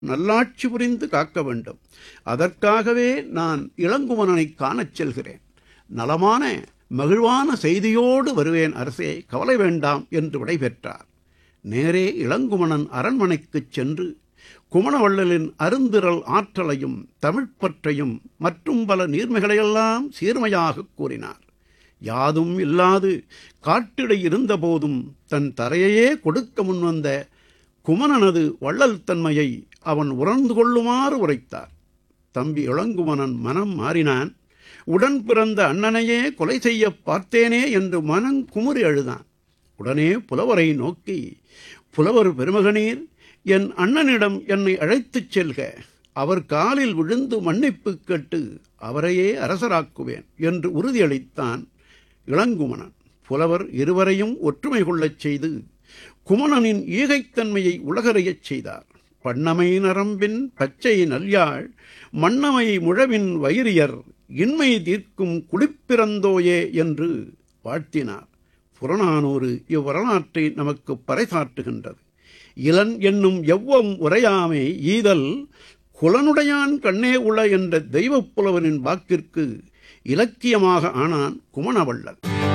நல்லாட்சி புரிந்து காக்க வேண்டும் அதற்காகவே நான் இளங்குமணனை காணச் செல்கிறேன் நலமான மகிழ்வான செய்தியோடு வருவேன் அரசே கவலை வேண்டாம் என்று விடைபெற்றார் நேரே இளங்குமணன் அரண்மனைக்குச் சென்று குமணவள்ளலின் அருந்திரல் ஆற்றலையும் தமிழ்ப்பற்றையும் மற்றும் பல நீர்மைகளையெல்லாம் சீர்மையாகக் கூறினார் யாதும் இல்லாது காட்டிடை இருந்தபோதும் தன் தரையையே கொடுக்க முன்வந்த குமணனது வள்ளல் தன்மையை அவன் உணர்ந்து கொள்ளுமாறு உரைத்தார் தம்பி இளங்குமணன் மனம் மாறினான் உடன் பிறந்த அண்ணனையே கொலை செய்ய பார்த்தேனே என்று மனம் குமுறி அழுதான் உடனே புலவரை நோக்கி புலவர் பெருமகனீர் என் அண்ணனிடம் என்னை அழைத்துச் செல்க அவர் காலில் விழுந்து மன்னிப்பு கேட்டு அவரையே அரசராக்குவேன் என்று உறுதியளித்தான் இளங்குமணன் புலவர் இருவரையும் ஒற்றுமை கொள்ளச் செய்து குமணனின் ஈகைத்தன்மையை உலகறியச் செய்தார் பண்ணமை நரம்பின் பச்சை நல்யாழ் மன்னமை முழவின் வைரியர் இன்மை தீர்க்கும் குடிப்பிறந்தோயே என்று வாழ்த்தினார் புறநானூறு இவ்வரலாற்றை நமக்கு பறைசாற்றுகின்றது இளன் என்னும் எவ்வம் உரையாமை ஈதல் குலனுடையான் கண்ணே உள என்ற தெய்வப் புலவனின் வாக்கிற்கு இலக்கியமாக ஆனான் குமணவள்ளல்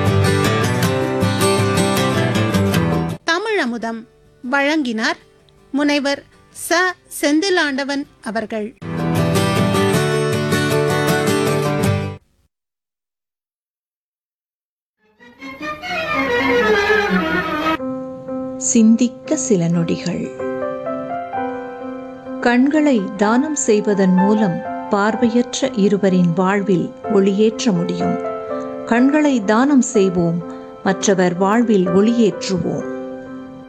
தமிழமுதம் வழங்கினார் முனைவர் ச செந்திலாண்டவன் அவர்கள் சிந்திக்க சில நொடிகள் கண்களை தானம் செய்வதன் மூலம் பார்வையற்ற இருவரின் வாழ்வில் ஒளியேற்ற முடியும் கண்களை தானம் செய்வோம் மற்றவர் வாழ்வில் ஒளியேற்றுவோம்